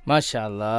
മാഷാല്ലാ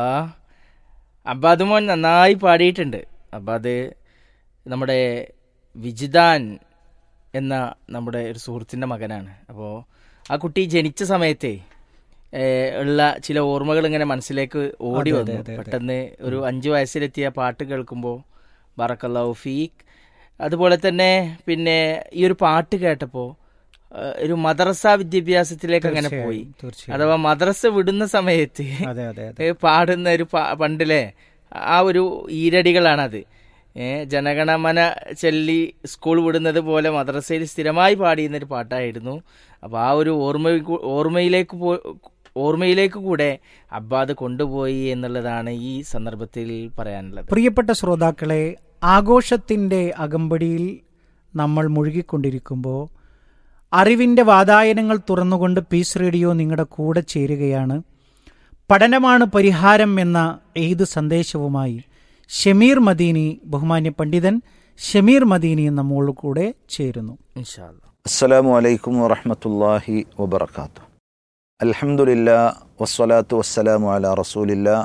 അബ്ബാദ് മോൻ നന്നായി പാടിയിട്ടുണ്ട് അബ്ബാദ് നമ്മുടെ വിജിതാൻ എന്ന നമ്മുടെ ഒരു സുഹൃത്തിൻ്റെ മകനാണ് അപ്പോൾ ആ കുട്ടി ജനിച്ച സമയത്തെ ഏഹ്, ഉള്ള ചില ഓർമ്മകൾ ഇങ്ങനെ മനസ്സിലേക്ക് ഓടി അതെ, വന്നു അതെ, അതെ. പെട്ടെന്ന് ഒരു അഞ്ച് വയസ്സിലെത്തിയ പാട്ട് കേൾക്കുമ്പോൾ ബറക്കല്ലാഹു ഫീഖ് അതുപോലെ തന്നെ പിന്നെ ഈ ഒരു പാട്ട് കേട്ടപ്പോൾ ഒരു മദ്രസ വിദ്യാഭ്യാസത്തിലേക്ക് അങ്ങനെ തീർച്ചയായും, പോയി തീർച്ചയായും. അഥവാ മദ്രസ വിടുന്ന സമയത്ത് അതെ അതെ അതെ ഏ, പാടുന്ന ഒരു പാ- പണ്ടിലെ ആ ഒരു ഈരടികളാണത് ഏ ജനഗണമന ചൊല്ലി സ്കൂൾ വിടുന്നത് പോലെ മദ്രസയിൽ സ്ഥിരമായി പാടിയുന്ന ഒരു പാട്ടായിരുന്നു അപ്പോൾ ആ ഒരു ഓർമ്മ ഓർമ്മയിലേക്ക് പോ ഓർമ്മയിലേക്ക് കൂടെ അബ്ബാദ് കൊണ്ടുപോയി എന്നുള്ളതാണ് ഈ സന്ദർഭത്തിൽ പറയാനുള്ളത് പ്രിയപ്പെട്ട ശ്രോതാക്കളെ ആഘോഷത്തിൻ്റെ അകമ്പടിയിൽ നമ്മൾ മുഴുകിക്കൊണ്ടിരിക്കുമ്പോൾ അറിവിൻ്റെ വാതായനങ്ങൾ തുറന്നുകൊണ്ട് പീസ് റേഡിയോ നിങ്ങളുടെ കൂടെ ചേരുകയാണ് പഠനമാണ് പരിഹാരം എന്ന ഏത് സന്ദേശവുമായി ഷമീർ മദീനി ബഹുമാന്യ പണ്ഡിതൻ ഷമീർ മദീനി നമ്മോട് കൂടെ ചേരുന്നു ഇൻഷാല്ല അസ്സലാമു അലൈക്കും വറഹമത്തല്ലാഹി വബർക്കാത്തു അൽഹംദുലില്ലാ വസ്സലാത്തു വസ്സലാമു അല റസൂലില്ലാ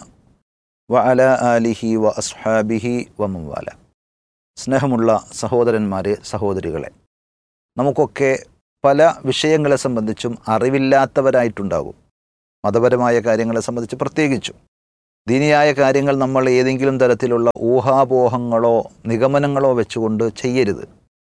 വ അല ആലിഹി വ അസ്ഹാബിഹി വ മുവാല സ്നേഹമുള്ള സഹോദരന്മാരെ സഹോദരികളെ നമുക്കൊക്കെ പല വിഷയങ്ങളെ സംബന്ധിച്ചും അറിവില്ലാത്തവരായിട്ടുണ്ടാകും മതപരമായ കാര്യങ്ങളെ സംബന്ധിച്ച് പ്രത്യേകിച്ചും ദീനിയായ കാര്യങ്ങൾ നമ്മൾ ഏതെങ്കിലും തരത്തിലുള്ള ഊഹാപോഹങ്ങളോ നിഗമനങ്ങളോ വെച്ചുകൊണ്ട് ചെയ്യരുത്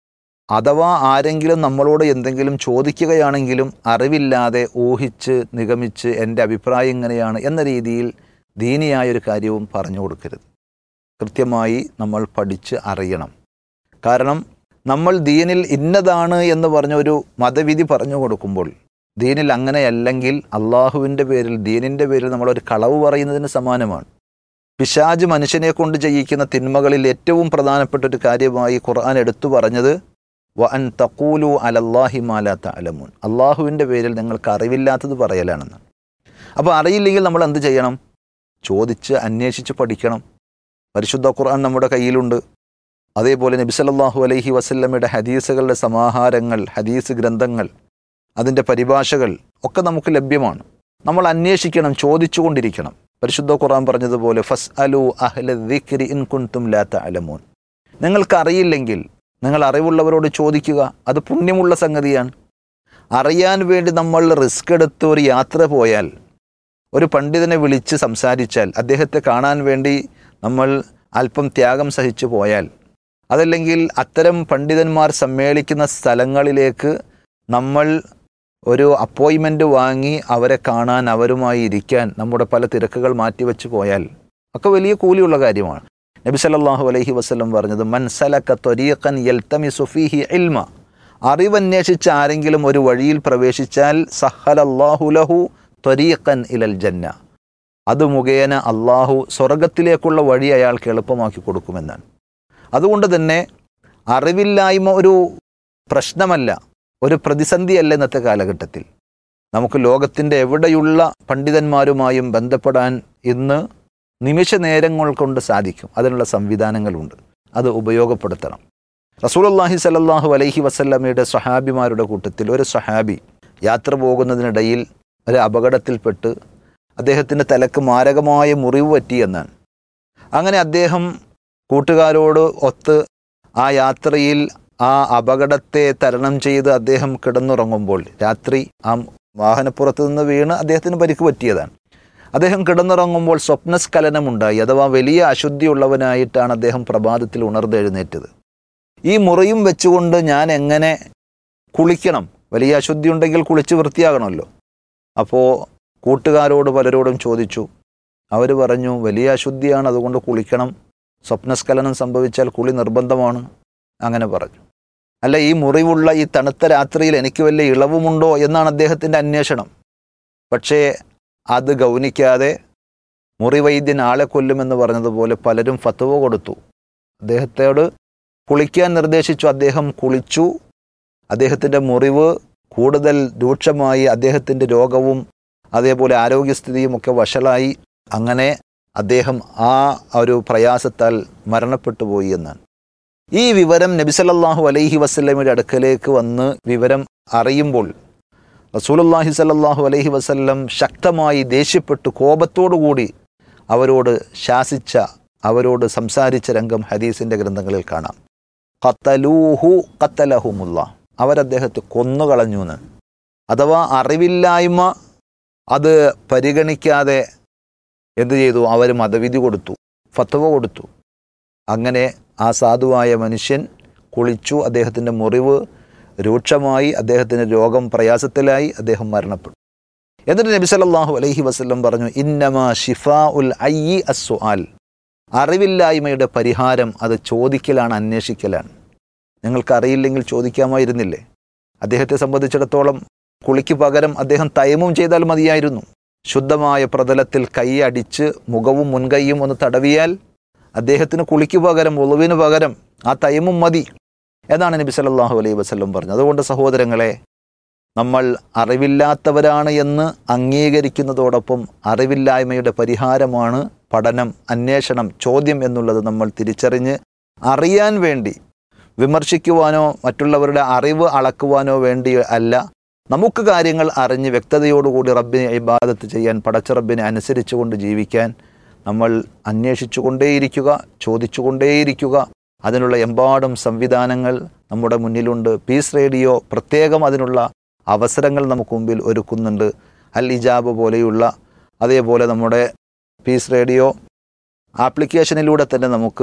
അഥവാ ആരെങ്കിലും നമ്മളോട് എന്തെങ്കിലും ചോദിക്കുകയാണെങ്കിലും അറിവില്ലാതെ ഊഹിച്ച് നിഗമിച്ച് എൻ്റെ അഭിപ്രായം ഇങ്ങനെയാണ് എന്ന രീതിയിൽ ദീനിയായൊരു കാര്യവും പറഞ്ഞു കൊടുക്കരുത് കൃത്യമായി നമ്മൾ പഠിച്ച് അറിയണം കാരണം നമ്മൾ ദീനിൽ ഇന്നതാണ് എന്ന് പറഞ്ഞ ഒരു മതവിധി പറഞ്ഞു കൊടുക്കുമ്പോൾ ദീനിൽ അങ്ങനെയല്ലെങ്കിൽ അള്ളാഹുവിൻ്റെ പേരിൽ ദീനിൻ്റെ പേരിൽ നമ്മളൊരു കളവ് പറയുന്നതിന് സമാനമാണ് പിശാജ് മനുഷ്യനെ കൊണ്ട് ചെയ്യിക്കുന്ന തിന്മകളിൽ ഏറ്റവും പ്രധാനപ്പെട്ട ഒരു കാര്യമായി ഖുർആൻ എടുത്തു പറഞ്ഞത് വ അൻ തക്കൂലു അലല്ലാഹി മാലാ തഅലമൂൻ അള്ളാഹുവിൻ്റെ പേരിൽ നിങ്ങൾക്ക് അറിവില്ലാത്തത് പറയലാണെന്ന് അപ്പോൾ അറിയില്ലെങ്കിൽ നമ്മൾ എന്ത് ചെയ്യണം ചോദിച്ച് അന്വേഷിച്ച് പഠിക്കണം പരിശുദ്ധ ഖുർആൻ നമ്മുടെ കയ്യിലുണ്ട് അതേപോലെ നബി സല്ലല്ലാഹു അലൈഹി വസല്ലമയുടെ ഹദീസുകളുടെ സമാഹാരങ്ങൾ ഹദീസ് ഗ്രന്ഥങ്ങൾ അതിൻ്റെ പരിഭാഷകൾ ഒക്കെ നമുക്ക് ലഭ്യമാണ് നമ്മൾ അന്വേഷിക്കണം ചോദിച്ചുകൊണ്ടിരിക്കണം പരിശുദ്ധ ഖുർആൻ പറഞ്ഞതുപോലെ ഫസ് അലു അഹ്ല ദിക്രി ഇൻ കുൻതും ലാ തഅലമൂൻ നിങ്ങൾക്ക് അറിയില്ലെങ്കിൽ നിങ്ങൾ അറിവുള്ളവരോട് ചോദിക്കുക അത് പുണ്യമുള്ള സംഗതിയാണ് അറിയാൻ വേണ്ടി നമ്മൾ റിസ്ക് എടുത്ത് ഒരു യാത്ര പോയാൽ ഒരു പണ്ഡിതനെ വിളിച്ച് സംസാരിച്ചാൽ അദ്ദേഹത്തെ കാണാൻ വേണ്ടി നമ്മൾ അല്പം ത്യാഗം സഹിച്ചു പോയാൽ അതല്ലെങ്കിൽ അത്തരം പണ്ഡിതന്മാർ സമ്മേളിക്കുന്ന സ്ഥലങ്ങളിലേക്ക് നമ്മൾ ഒരു അപ്പോയിൻമെൻ്റ് വാങ്ങി അവരെ കാണാൻ അവരുമായി ഇരിക്കാൻ നമ്മുടെ പല തിരക്കുകൾ മാറ്റിവെച്ച് പോയാൽ ഒക്കെ വലിയ കൂലിയുള്ള കാര്യമാണ് നബി സല്ലല്ലാഹു അലൈഹി വസല്ലം പറഞ്ഞത് മൻസലക ത്വരീഖൻ യൽതമിസു ഫീഹി ഇൽമ അറിവന്വേഷിച്ച് ആരെങ്കിലും ഒരു വഴിയിൽ പ്രവേശിച്ചാൽ സഹലല്ലാഹു ലഹു ത്വരീഖൻ ഇലൽ ജന്ന അത് മുഖേന അള്ളാഹു സ്വർഗത്തിലേക്കുള്ള വഴി അയാൾക്ക് എളുപ്പമാക്കി കൊടുക്കുമെന്നാണ് അതുകൊണ്ട് തന്നെ അറിവില്ലായ്മ ഒരു പ്രശ്നമല്ല ഒരു പ്രതിസന്ധിയല്ല ഇന്നത്തെ കാലഘട്ടത്തിൽ നമുക്ക് ലോകത്തിൻ്റെ എവിടെയുള്ള പണ്ഡിതന്മാരുമായും ബന്ധപ്പെടാൻ ഇന്ന് നിമിഷ നേരങ്ങൾ കൊണ്ട് സാധിക്കും അതിനുള്ള സംവിധാനങ്ങളുണ്ട് അത് ഉപയോഗപ്പെടുത്തണം റസൂലുള്ളാഹി സല്ലല്ലാഹു അലൈഹി വസല്ലമയുടെ സ്വഹാബിമാരുടെ കൂട്ടത്തിൽ ഒരു സ്വഹാബി യാത്ര പോകുന്നതിനിടയിൽ ഒരു അപകടത്തിൽപ്പെട്ട് അദ്ദേഹത്തിൻ്റെ തലക്ക് മാരകമായ മുറിവ് പറ്റിയെന്നാണ് അങ്ങനെ അദ്ദേഹം കൂട്ടുകാരോട് ഒത്ത് ആ യാത്രയിൽ ആ അപകടത്തെ തരണം ചെയ്ത് അദ്ദേഹം കിടന്നുറങ്ങുമ്പോൾ രാത്രി ആ വാഹനപ്പുറത്ത് നിന്ന് വീണ് അദ്ദേഹത്തിന് പരിക്ക് പറ്റിയതാണ് അദ്ദേഹം കിടന്നുറങ്ങുമ്പോൾ സ്വപ്നസ്ഖലനമുണ്ടായി അഥവാ വലിയ അശുദ്ധിയുള്ളവനായിട്ടാണ് അദ്ദേഹം പ്രഭാതത്തിൽ ഉണർന്നെഴുന്നേറ്റത് ഈ മുറിയും വെച്ചുകൊണ്ട് ഞാൻ എങ്ങനെ കുളിക്കണം വലിയ അശുദ്ധി ഉണ്ടെങ്കിൽ കുളിച്ച് വൃത്തിയാകണമല്ലോ അപ്പോൾ കൂട്ടുകാരോട് പലരോടും ചോദിച്ചു അവർ പറഞ്ഞു വലിയ അശുദ്ധിയാണ് അതുകൊണ്ട് കുളിക്കണം സ്വപ്നസ്ഖലനം സംഭവിച്ചാൽ കുളി നിർബന്ധമാണ് അങ്ങനെ പറഞ്ഞു അല്ല ഈ മുറിവുള്ള ഈ തണുത്ത രാത്രിയിൽ എനിക്ക് വല്ല ഇളവുമുണ്ടോ എന്നാണ് അദ്ദേഹത്തിൻ്റെ അന്വേഷണം പക്ഷേ അത് ഗൗനിക്കാതെ മുറിവൈദ്യൻ ആളെ കൊല്ലുമെന്ന് പറഞ്ഞതുപോലെ പലരും ഫത്തുവ കൊടുത്തു അദ്ദേഹത്തോട് കുളിക്കാൻ നിർദ്ദേശിച്ചു അദ്ദേഹം കുളിച്ചു അദ്ദേഹത്തിൻ്റെ മുറിവ് കൂടുതൽ രൂക്ഷമായി അദ്ദേഹത്തിൻ്റെ രോഗവും അതേപോലെ ആരോഗ്യസ്ഥിതിയും ഒക്കെ വഷളായി അങ്ങനെ അദ്ദേഹം ആ ഒരു പ്രയാസത്താൽ മരണപ്പെട്ടു പോയി എന്നാണ് ഈ വിവരം നബിസല്ലാഹു അലൈഹി വസ്ലമയുടെ അടുക്കലേക്ക് വന്ന് വിവരം അറിയുമ്പോൾ റസൂലുള്ളാഹി സല്ലല്ലാഹു അലൈഹി വസല്ലം ശക്തമായി ദേഷ്യപ്പെട്ട് കോപത്തോടുകൂടി അവരോട് ശാസിച്ച അവരോട് സംസാരിച്ച രംഗം ഹദീസിൻ്റെ ഗ്രന്ഥങ്ങളിൽ കാണാം ഖത്തലൂഹു ഖത്തലഹുമുള്ള അവരദ്ദേഹത്തെ കൊന്നുകളഞ്ഞു എന്ന് അഥവാ അറിവില്ലായ്മ അത് പരിഗണിക്കാതെ എന്തു ചെയ്തു അവർ മതവിധി കൊടുത്തു ഫത്തവ കൊടുത്തു അങ്ങനെ ആ സാധുവായ മനുഷ്യൻ കുളിച്ചു അദ്ദേഹത്തിൻ്റെ മുറിവ് രൂക്ഷമായി അദ്ദേഹത്തിന് രോഗം പ്രയാസത്തിലായി അദ്ദേഹം മരണപ്പെട്ടു എന്നിട്ട് നബി സല്ലല്ലാഹു അലൈഹി വസല്ലം പറഞ്ഞു ഇന്നമാ ഷിഫാ ഉൽ അയ്യി അസ്സുആൽ അറിവില്ലായ്മയുടെ പരിഹാരം അത് ചോദിക്കലാണ് അന്വേഷിക്കലാണ് നിങ്ങൾക്കറിയില്ലെങ്കിൽ ചോദിക്കാമായിരുന്നില്ലേ അദ്ദേഹത്തെ സംബന്ധിച്ചിടത്തോളം കുളിക്ക് പകരം അദ്ദേഹം തയമം ചെയ്താൽ മതിയായിരുന്നു ശുദ്ധമായ പ്രതലത്തിൽ കൈ അടിച്ച് മുഖവും മുൻകൈയും ഒന്ന് തടവിയാൽ അദ്ദേഹത്തിന് കുളിക്ക് പകരം ഒളിവിന് പകരം ആ തയമം മതി എന്നാണ് നബി സല്ലല്ലാഹു അലൈഹി വസല്ലം പറഞ്ഞത് അതുകൊണ്ട് സഹോദരങ്ങളെ നമ്മൾ അറിവില്ലാത്തവരാണ് എന്ന് അംഗീകരിക്കുന്നതോടൊപ്പം അറിവില്ലായ്മയുടെ പരിഹാരമാണ് പഠനം അന്വേഷണം ചോദ്യം എന്നുള്ളത് നമ്മൾ തിരിച്ചറിഞ്ഞ് അറിയാൻ വേണ്ടി വിമർശിക്കുവാനോ മറ്റുള്ളവരുടെ അറിവ് അളക്കുവാനോ വേണ്ടി അല്ല നമുക്ക് കാര്യങ്ങൾ അറിഞ്ഞ് വ്യക്തതയോടുകൂടി റബ്ബിനെ ഇബാദത്ത് ചെയ്യാൻ പടച്ച റബ്ബിനെ അനുസരിച്ചുകൊണ്ട് ജീവിക്കാൻ നമ്മൾ അന്വേഷിച്ചുകൊണ്ടേയിരിക്കുക ചോദിച്ചുകൊണ്ടേയിരിക്കുക അതിനുള്ള എമ്പാടും സംവിധാനങ്ങൾ നമ്മുടെ മുന്നിലുണ്ട് പീസ് റേഡിയോ പ്രത്യേകം അതിനുള്ള അവസരങ്ങൾ നമുക്ക് മുമ്പിൽ ഒരുക്കുന്നുണ്ട് അൽ ഇജാബ് പോലെയുള്ള അതേപോലെ നമ്മുടെ പീസ് റേഡിയോ ആപ്ലിക്കേഷനിലൂടെ തന്നെ നമുക്ക്